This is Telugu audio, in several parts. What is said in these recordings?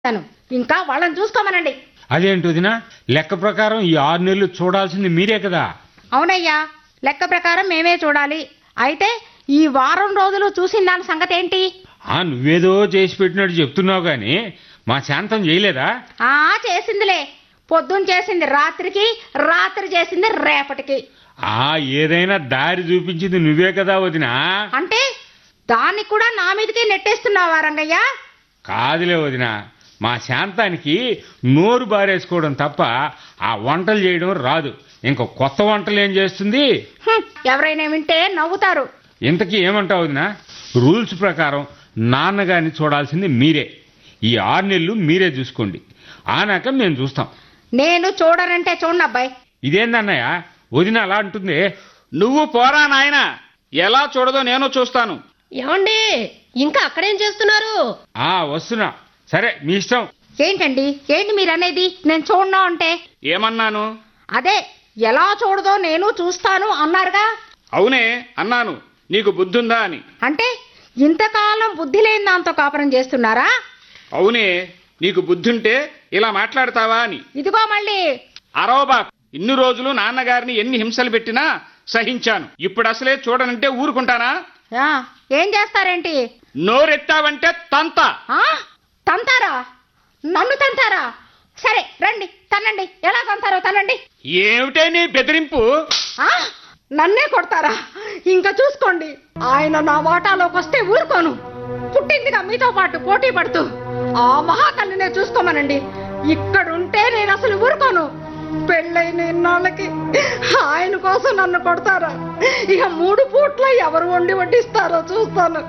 తను ఇంకా వాళ్ళని చూసుకోమనండి అదేంటి వదిన లెక్క ప్రకారం ఈ ఆరు నెలలు చూడాల్సింది మీరే కదా అవునయ్యా లెక్క ప్రకారం మేమే చూడాలి అయితే ఈ వారం రోజులు చూసిన దాని సంగతి ఏంటి ఆ నువ్వేదో చేసి పెట్టినట్టు చెప్తున్నావు గాని మా శాంతం చేయలేదా ఆ చేసిందిలే పొద్దున్న చేసింది రాత్రికి రాత్రి చేసింది రేపటికి ఆ ఏదైనా దారి చూపించింది నువ్వే కదా వదిన అంటే దాన్ని కూడా నా మీదకి నెట్టేస్తున్నావా రంగయ్య కాదులే వదిన మా శాంతానికి నోరు బారేసుకోవడం తప్ప ఆ వంటలు చేయడం రాదు ఇంకో కొత్త వంటలు ఏం చేస్తుంది హ్మ్, ఎవరైనా వింటే నవ్వుతారు ఇంతకీ ఏమంటావు వదిన రూల్స్ ప్రకారం నాన్నగారిని చూడాల్సింది మీరే ఈ ఆరు నెలలు మీరే చూసుకోండి ఆనాక మేము చూస్తాం నేను చూడనంటే చూడండి అబ్బాయి ఇదేందన్నయ్య వదిన అలా అంటుంది నువ్వు పోరా నాయన ఎలా చూడదో నేను చూస్తాను ఏమండి ఇంకా అక్కడేం చేస్తున్నారు ఆ వస్తున్నా సరే మీ ఇష్టం ఏంటండి ఏంటి మీరు అనేది నేను చూడను అంటే ఏమన్నాను అదే ఎలా చూడదో నేను చూస్తాను అన్నారుగా అవునే అన్నాను నీకు బుద్ధుందా అని అంటే ఇంతకాలం బుద్ధి లేని దాంతో కాపురం చేస్తున్నారా అవునే నీకు బుద్ధుంటే ఇలా మాట్లాడతావా అని ఇదిగో మళ్ళీ అరవబా ఇన్ని రోజులు నాన్నగారిని ఎన్ని హింసలు పెట్టినా సహించాను ఇప్పుడు అసలే చూడనంటే ఊరుకుంటానా ఆ, ఏం చేస్తారేంటి నోరెత్తావంటే తంత ఆ తంతారా నన్ను తంతారా సరే రండి తన్నండి ఎలా తంతారో తనండి ఏమిటే నీ బెదిరింపు ఆ నన్నే కొడతారా ఇంకా చూసుకోండి ఆయన నా వాటాలోకి వస్తే ఊరుకోను పుట్టిందిగా మీతో పాటు పోటీ పడుతూ ఆ మహాతల్లినే చూసుకోమనండి ఇక్కడుంటే నేను అసలు ఊరుకోను పెళ్ళైన ఇన్నాళ్ళకి ఆయన కోసం నన్ను కొడతారా ఇక మూడు పూట్ల ఎవరు వండి వడ్డిస్తారో చూస్తాను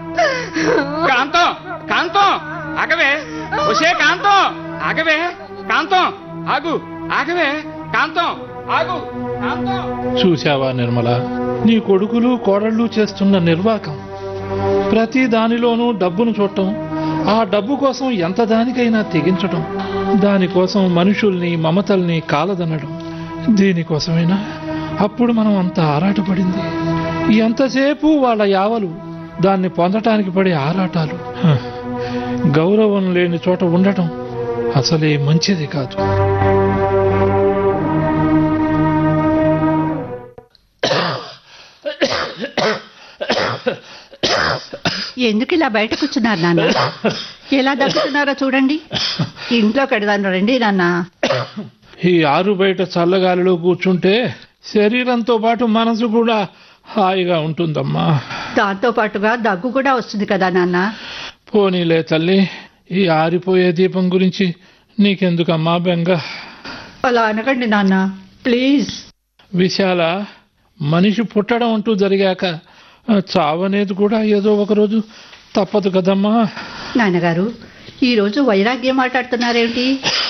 కాంతం కాంతం ఆగవే ఒసే కాంతం ఆగవే కాంతం ఆగు ఆగవే కాంతం ఆగు కాంతం చూశావా నిర్మల నీ కొడుకులు కోడళ్ళు చేస్తున్న నిర్వాకం ప్రతి దానిలోనూ డబ్బును చూడటం ఆ డబ్బు కోసం ఎంత దానికైనా తెగించటం దానికోసం మనుషుల్ని మమతల్ని కాలదనడం దీనికోసమైనా అప్పుడు మనం అంత ఆరాటపడింది ఎంతసేపు వాళ్ళ యావలు దాన్ని పొందటానికి పడే ఆరాటాలు హ, గౌరవం లేని చోట ఉండటం అసలే మంచిది కాదు ఎందుకు ఇలా బయట కూర్చున్నారు నాన్న ఎలా దగ్గుతున్నారో చూడండి ఇంట్లో కడదాను రండి నాన్న ఈ ఆరు బయట చల్లగాలిలో కూర్చుంటే శరీరంతో పాటు మనసు కూడా హాయిగా ఉంటుందమ్మా దాంతో పాటుగా దగ్గు కూడా వస్తుంది కదా నాన్న పోనీలే తల్లి ఈ ఆరిపోయే దీపం గురించి నీకెందుకమ్మా బెంగ అలా అనకండి నాన్న ప్లీజ్ విశాల మనిషి పుట్టడం అంటూ జరిగాక ఆ, చావనేది కూడా ఏదో ఒక రోజు తప్పదు కదమ్మా నాన్నగారు ఈరోజు వైరాగ్యం మాట్లాడుతున్నారేమిటి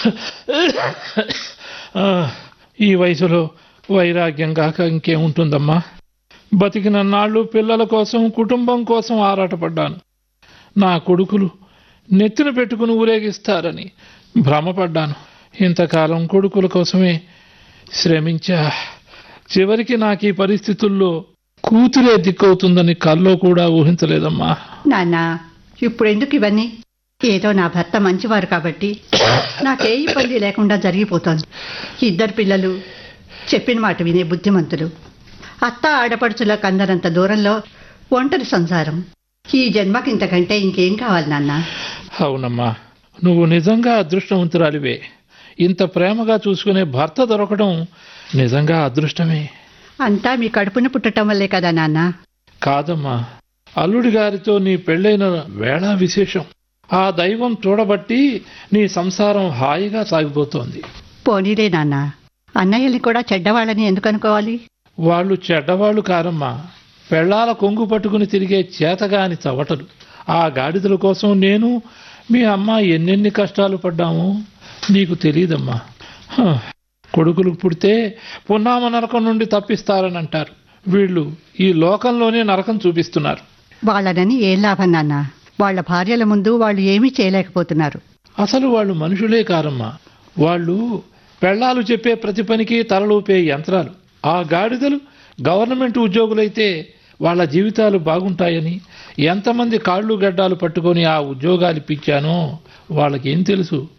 ఆ, ఈ వయసులో వైరాగ్యం కాక ఇంకేముంటుందమ్మా బతికిన నాళ్ళు పిల్లల కోసం కుటుంబం కోసం ఆరాటపడ్డాను నా కొడుకులు నెత్తిన పెట్టుకుని ఊరేగిస్తారని భ్రమపడ్డాను ఇంతకాలం కొడుకుల కోసమే శ్రమించా చివరికి నాకు ఈ పరిస్థితుల్లో కూతురే దిక్కవుతుందని కల్లో కూడా ఊహించలేదమ్మా నాన్న ఇప్పుడు ఎందుకు ఇవన్నీ ఏదో నా భర్త మంచివారు కాబట్టి నాకే ఇబ్బంది లేకుండా జరిగిపోతోంది ఇద్దరు పిల్లలు చెప్పిన మాట వినే బుద్ధిమంతులు అత్త ఆడపడుచులకు అందరంత దూరంలో ఒంటరి సంసారం ఈ జన్మకి ఇంతకంటే ఇంకేం కావాలి నాన్న అవునమ్మా నువ్వు నిజంగా అదృష్టవంతురాలివే ఇంత ప్రేమగా చూసుకునే భర్త దొరకడం నిజంగా అదృష్టమే అంతా మీ కడుపున పుట్టడం వల్లే కదా నాన్న కాదమ్మా అల్లుడి గారితో నీ పెళ్ళైన వేళ విశేషం ఆ దైవం చూడబట్టి నీ సంసారం హాయిగా సాగిపోతోంది పోనీలే నాన్న అన్నయ్యల్ని కూడా చెడ్డవాళ్ళని ఎందుకు అనుకోవాలి వాళ్ళు చెడ్డవాళ్ళు కారమ్మా పెళ్ళాల కొంగు పట్టుకుని తిరిగే చేతగాని చవటలు ఆ గాడిదల కోసం నేను మీ అమ్మ ఎన్నెన్ని కష్టాలు పడ్డామో నీకు తెలియదమ్మా హ, కొడుకులు పుడితే పున్నామ నరకం నుండి తప్పిస్తారని అంటారు వీళ్ళు ఈ లోకంలోనే నరకం చూపిస్తున్నారు వాళ్ళనని ఏం లాభం నాన్న వాళ్ళ భార్యల ముందు వాళ్ళు ఏమీ చేయలేకపోతున్నారు అసలు వాళ్ళు మనుషులే కారమ్మా వాళ్ళు పెళ్ళాలు చెప్పే ప్రతి పనికి తలలూపే యంత్రాలు ఆ గాడిదలు గవర్నమెంట్ ఉద్యోగులైతే వాళ్ళ జీవితాలు బాగుంటాయని ఎంతమంది కాళ్ళు గడ్డాలు పట్టుకొని ఆ ఉద్యోగాలు ఇప్పించానో వాళ్ళకేం తెలుసు